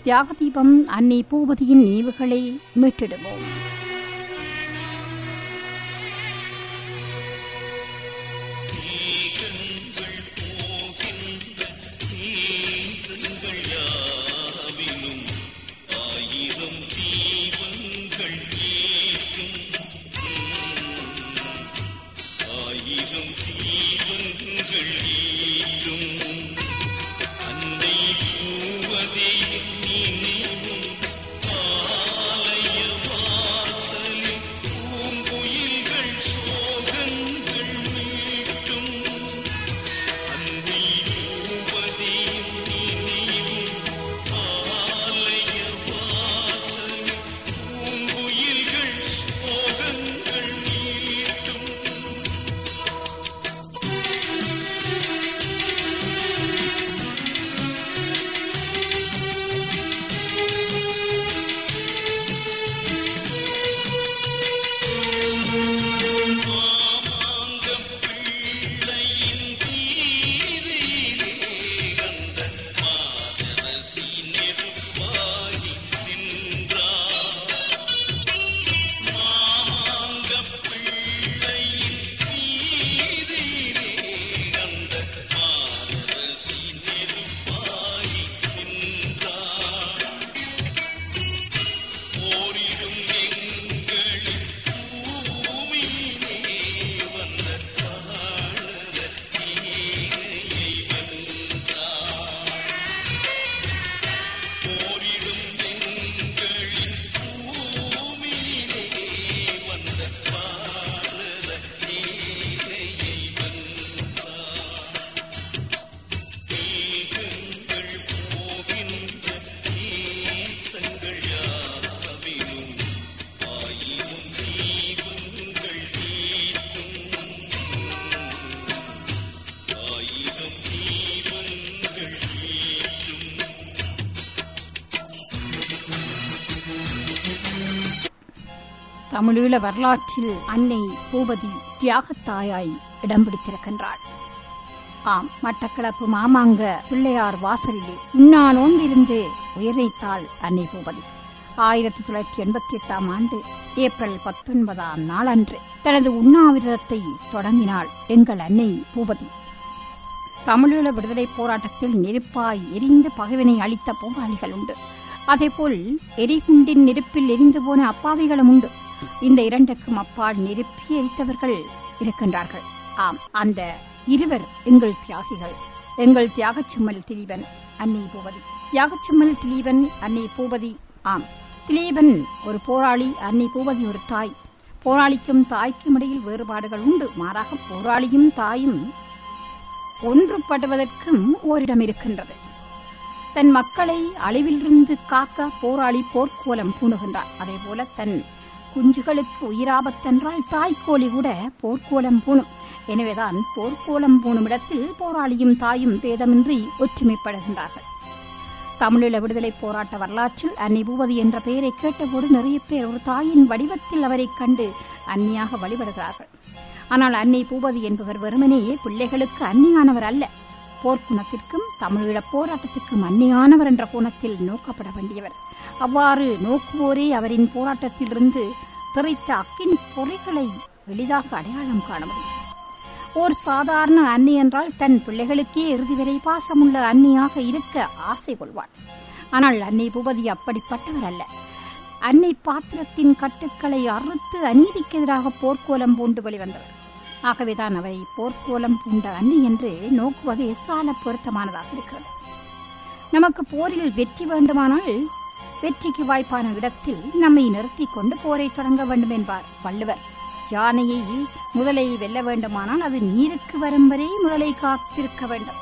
தியாக தீபம் அன்னை பூபதியின் நினைவுகளை மீட்டிடுவோம் தமிழீழ வரலாற்றில் அன்னை பூபதி தியாகத்தாயாய் இடம் பிடித்திருக்கின்றாள் ஆம் மட்டக்களப்பு மாமாங்க பிள்ளையார் வாசலிலே உண்ணா நோன்பிருந்து உயர்வைத்தாள் அன்னை பூபதி ஆயிரத்தி தொள்ளாயிரத்தி எண்பத்தி எட்டாம் ஆண்டு ஏப்ரல் பத்தொன்பதாம் நாளன்று தனது உண்ணாவிரதத்தை தொடங்கினாள் எங்கள் அன்னை பூபதி தமிழீழ விடுதலைப் போராட்டத்தில் நெருப்பாய் எரிந்து பகைவனை அளித்த போராளிகள் உண்டு அதேபோல் எரிகுண்டின் நெருப்பில் எரிந்து போன அப்பாவிகளும் உண்டு இந்த இரண்டுக்கும் அப்பால் நெருப்பி எரித்தவர்கள் இருக்கின்றார்கள் ஆம் அந்த இருவர் எங்கள் தியாகிகள் எங்கள் தியாகச்சும்மல் திலீபன் அன்னை பூபதி தியாகச்சும்மல் திலீபன் அன்னை பூபதி ஆம் திலீபன் ஒரு போராளி அன்னை பூபதி ஒரு தாய் போராளிக்கும் தாய்க்கும் இடையில் வேறுபாடுகள் உண்டு மாறாக போராளியும் தாயும் ஒன்றுபடுவதற்கும் ஓரிடம் இருக்கின்றது தன் மக்களை அழிவிலிருந்து காக்க போராளி போர்க்கோலம் பூணுகின்றார் அதேபோல தன் குஞ்சுகளுக்கு உயிராபத்தென்றால் தாய்க்கோழி கூட போர்க்கோலம் பூணும் எனவேதான் போர்க்கோலம் பூணும் இடத்தில் போராளியும் தாயும் பேதமின்றி ஒற்றுமைப்படுகின்றார்கள் தமிழீழ விடுதலை போராட்ட வரலாற்றில் அன்னை பூபதி என்ற பெயரை கேட்டபோது நிறைய பேர் ஒரு தாயின் வடிவத்தில் அவரைக் கண்டு அன்னியாக வழிபடுகிறார்கள் ஆனால் அன்னை பூபதி என்பவர் வெறுமனே பிள்ளைகளுக்கு அன்னியானவர் அல்ல போர்க்குணத்திற்கும் தமிழீழ போராட்டத்திற்கும் அன்னியானவர் என்ற கோணத்தில் நோக்கப்பட வேண்டியவர் அவ்வாறு நோக்குவோரே அவரின் போராட்டத்திலிருந்து திரைத்த அக்கின் பொறைகளை எளிதாக அடையாளம் காண முடியும் ஓர் சாதாரண அன்னி என்றால் தன் பிள்ளைகளுக்கே இறுதி வரை பாசமுள்ள அன்னியாக இருக்க ஆசை கொள்வாள் ஆனால் அன்னை பூபதி அப்படிப்பட்டவர் அல்ல அன்னை பாத்திரத்தின் கட்டுக்களை அறுத்து அநீதிக்கு எதிராக போர்க்கோலம் பூண்டு வெளிவந்தவர் ஆகவேதான் அவரை போர்க்கோலம் பூண்ட அன்னி என்று நோக்குவது சால பொருத்தமானதாக இருக்கிறது நமக்கு போரில் வெற்றி வேண்டுமானால் வெற்றிக்கு வாய்ப்பான இடத்தில் நம்மை நிறுத்திக் கொண்டு போரை தொடங்க வேண்டும் என்பார் வள்ளுவர் யானையை முதலை வெல்ல வேண்டுமானால் அது நீருக்கு வரும் வரை முதலை காத்திருக்க வேண்டும்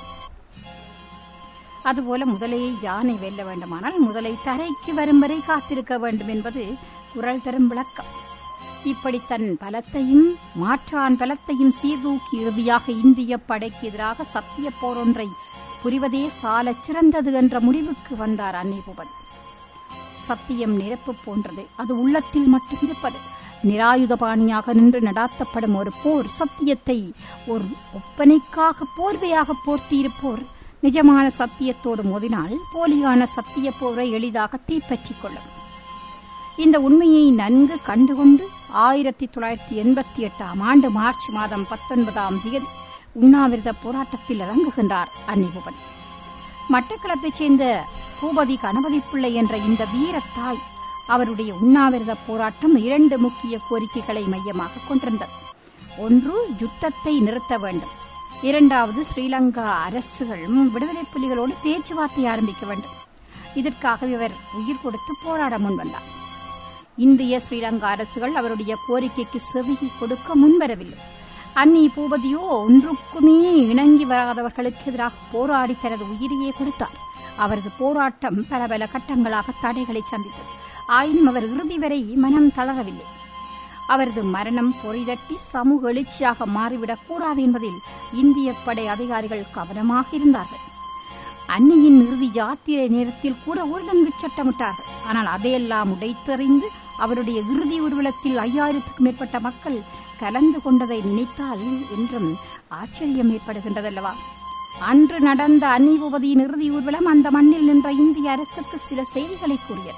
அதுபோல முதலையை யானை வெல்ல வேண்டுமானால் முதலை தரைக்கு வரும் வரை காத்திருக்க வேண்டும் என்பது குரல் தரும் விளக்கம் இப்படி தன் பலத்தையும் மாற்றான் பலத்தையும் சீர்தூக்கி இறுதியாக இந்திய படைக்கு எதிராக சத்திய போரொன்றை புரிவதே சாலச் சிறந்தது என்ற முடிவுக்கு வந்தார் அன்னை பூபதி சத்தியம் நெருப்பு போன்றது அது உள்ளத்தில் மட்டும் இருப்பது நிராயுதபாணியாக நின்று நடாத்தப்படும் ஒரு போர் சத்தியத்தை ஒரு ஒப்பனைக்காக போர்வையாக போர்த்தியிருப்போர் நிஜமான சத்தியத்தோடு மோதினால் போலியான சத்திய போரை எளிதாக தீப்பற்றிக் கொள்ளும் இந்த உண்மையை நன்கு கண்டுகொண்டு ஆயிரத்தி தொள்ளாயிரத்தி எண்பத்தி எட்டாம் ஆண்டு மார்ச் மாதம் பத்தொன்பதாம் தேதி உண்ணாவிரத போராட்டத்தில் இறங்குகின்றார் அன்னிபுவன் மட்டக்களப்பைச் சேர்ந்த பூபதி கணபதி பிள்ளை என்ற இந்த வீரத்தாய் அவருடைய உண்ணாவிரத போராட்டம் இரண்டு முக்கிய கோரிக்கைகளை மையமாக கொண்டிருந்தது ஒன்று யுத்தத்தை நிறுத்த வேண்டும் இரண்டாவது ஸ்ரீலங்கா அரசுகளும் விடுதலை புலிகளோடு பேச்சுவார்த்தை ஆரம்பிக்க வேண்டும் இதற்காக இவர் உயிர் கொடுத்து போராட முன்வந்தார் இந்திய ஸ்ரீலங்கா அரசுகள் அவருடைய கோரிக்கைக்கு செவிகி கொடுக்க முன்வரவில்லை அன்னி பூபதியோ ஒன்றுக்குமே இணங்கி வராதவர்களுக்கு எதிராக போராடி தனது உயிரையே கொடுத்தார் அவரது போராட்டம் பல பல கட்டங்களாக தடைகளை சந்தித்தது ஆயினும் அவர் இறுதி வரை மனம் தளரவில்லை அவரது மரணம் பொறிதட்டி சமூக எழுச்சியாக மாறிவிடக் கூடாது என்பதில் இந்திய படை அதிகாரிகள் கவனமாக இருந்தார்கள் அன்னியின் இறுதி யாத்திரை நேரத்தில் கூட ஊரடங்கு சட்டமிட்டார்கள் ஆனால் அதையெல்லாம் உடைத்தெறிந்து அவருடைய இறுதி ஊர்வலத்தில் ஐயாயிரத்துக்கும் மேற்பட்ட மக்கள் கலந்து கொண்டதை நினைத்தால் என்றும் ஆச்சரியம் ஏற்படுகின்றதல்லவா அன்று நடந்த அன்னிபூபதியின் இறுதி ஊர்வலம் அந்த மண்ணில் நின்ற இந்திய அரசுக்கு சில செய்திகளை கூறியது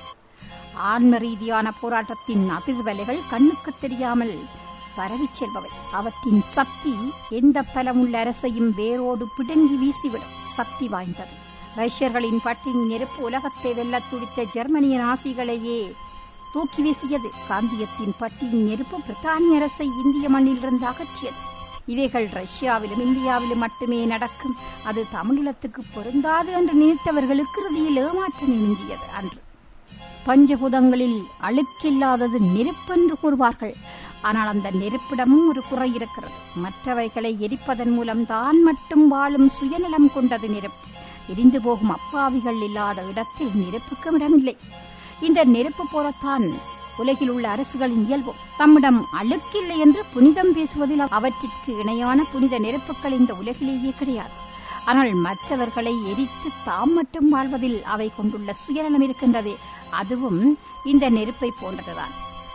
ஆன்ம ரீதியான போராட்டத்தின் அதிர்வலைகள் கண்ணுக்கு தெரியாமல் பரவிச் செல்பவை அவற்றின் சக்தி எந்த பலமுள்ள அரசையும் வேரோடு பிடுங்கி வீசிவிடும் சக்தி வாய்ந்தது ரஷ்யர்களின் பட்டினி நெருப்பு உலகத்தை வெல்ல துடித்த ஜெர்மனிய நாசிகளையே தூக்கி வீசியது காந்தியத்தின் பட்டினி நெருப்பு பிரித்தானிய அரசை இந்திய மண்ணிலிருந்து அகற்றியது இவைகள் ரஷ்யாவிலும் இந்தியாவிலும் மட்டுமே நடக்கும் அது தமிழீழத்துக்கு பொருந்தாது என்று நினைத்தவர்களுக்கு இறுதியில் ஏமாற்றம் மிஞ்சியது அன்று பஞ்சபூதங்களில் அழுக்கில்லாதது நெருப்பென்று கூறுவார்கள் ஆனால் அந்த நெருப்பிடமும் ஒரு குறை இருக்கிறது மற்றவைகளை எரிப்பதன் மூலம் தான் மட்டும் வாழும் சுயநலம் கொண்டது நெருப்பு எரிந்து போகும் அப்பாவிகள் இல்லாத இடத்தில் நெருப்புக்கும் இடமில்லை இந்த நெருப்பு போலத்தான் உலகில் உள்ள அரசுகளின் இயல்பும் தம்மிடம் அழுக்கில்லை என்று புனிதம் பேசுவதில் அவற்றிற்கு இணையான புனித நெருப்புகள் இந்த உலகிலேயே கிடையாது ஆனால் மற்றவர்களை எரித்து தாம் மட்டும் வாழ்வதில் அவை கொண்டுள்ள சுயநலம் இருக்கின்றதே அதுவும் இந்த நெருப்பை போன்றதுதான்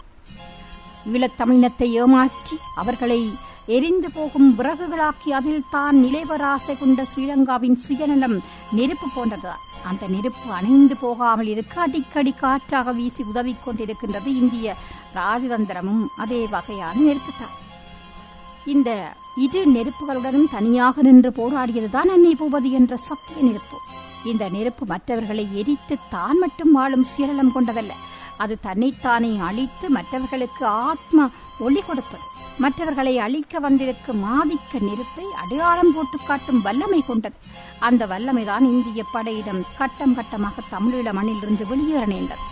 ஈழத்தமிழினத்தை ஏமாற்றி அவர்களை எரிந்து போகும் விறகுகளாக்கி அதில் தான் நிலைவராசை கொண்ட ஸ்ரீலங்காவின் சுயநலம் நெருப்பு போன்றதுதான் அந்த நெருப்பு அணைந்து போகாமல் இருக்க அடிக்கடி காற்றாக வீசி உதவி கொண்டிருக்கின்றது இந்திய ராஜதந்திரமும் அதே வகையான நெருப்புத்தான் இந்த இரு நெருப்புகளுடனும் தனியாக நின்று போராடியதுதான் அன்னை பூபதி என்ற சத்திய நெருப்பு இந்த நெருப்பு மற்றவர்களை எரித்து தான் மட்டும் வாழும் சுயநலம் கொண்டதல்ல அது தன்னைத்தானே அழித்து மற்றவர்களுக்கு ஆத்ம ஒளி கொடுப்பது மற்றவர்களை அழிக்க வந்திருக்கும் ஆதிக்க நெருப்பை அடையாளம் போட்டு காட்டும் வல்லமை கொண்டது அந்த வல்லமைதான் இந்திய படையிடம் கட்டம் கட்டமாக தமிழீழ மண்ணிலிருந்து வெளியேற நேர்ந்தது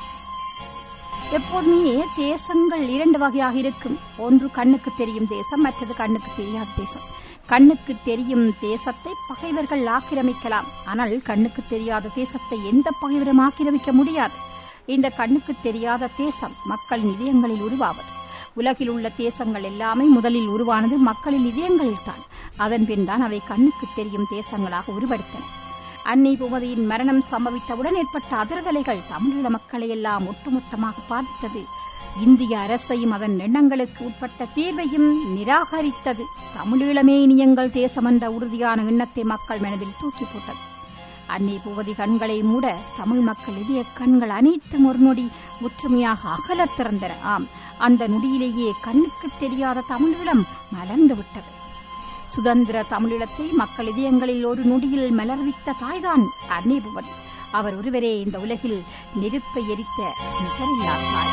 எப்போதுமே தேசங்கள் இரண்டு வகையாக இருக்கும் ஒன்று கண்ணுக்கு தெரியும் தேசம் மற்றது கண்ணுக்கு தெரியாத தேசம் கண்ணுக்கு தெரியும் தேசத்தை பகைவர்கள் ஆக்கிரமிக்கலாம் ஆனால் கண்ணுக்கு தெரியாத தேசத்தை எந்த பகைவரும் ஆக்கிரமிக்க முடியாது இந்த கண்ணுக்கு தெரியாத தேசம் மக்களின் இதயங்களில் உருவாவது உலகில் உள்ள தேசங்கள் எல்லாமே முதலில் உருவானது மக்களின் இதயங்களில் தான் அதன் பின் தான் அவை கண்ணுக்கு தெரியும் தேசங்களாக உருவெடுத்தன அன்னை பூமதியின் மரணம் சம்பவித்தவுடன் ஏற்பட்ட அதிர்வலைகள் தமிழீழ மக்களை எல்லாம் ஒட்டுமொத்தமாக பாதித்தது இந்திய அரசையும் அதன் எண்ணங்களுக்கு உட்பட்ட தீர்வையும் நிராகரித்தது தமிழீழமே இனியங்கள் தேசம் என்ற உறுதியான எண்ணத்தை மக்கள் மனதில் தூக்கி போட்டது அன்னை பூவதி கண்களை மூட தமிழ் மக்கள் இதய கண்கள் அனைத்தும் ஒரு நொடி ஒற்றுமையாக அகலத் திறந்தன ஆம் அந்த நொடியிலேயே கண்ணுக்கு தெரியாத தமிழீழம் மலர்ந்து விட்டது சுதந்திர தமிழீழத்தை மக்கள் இதயங்களில் ஒரு நொடியில் மலர்வித்த தாய்தான் அன்னை பூவதி அவர் ஒருவரே இந்த உலகில் நெருப்பை எரித்த நிகரில்லா தாய்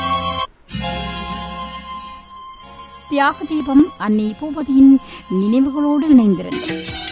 தியாக தீபம் அன்னை பூபதியின் நினைவுகளோடு இணைந்திருந்தது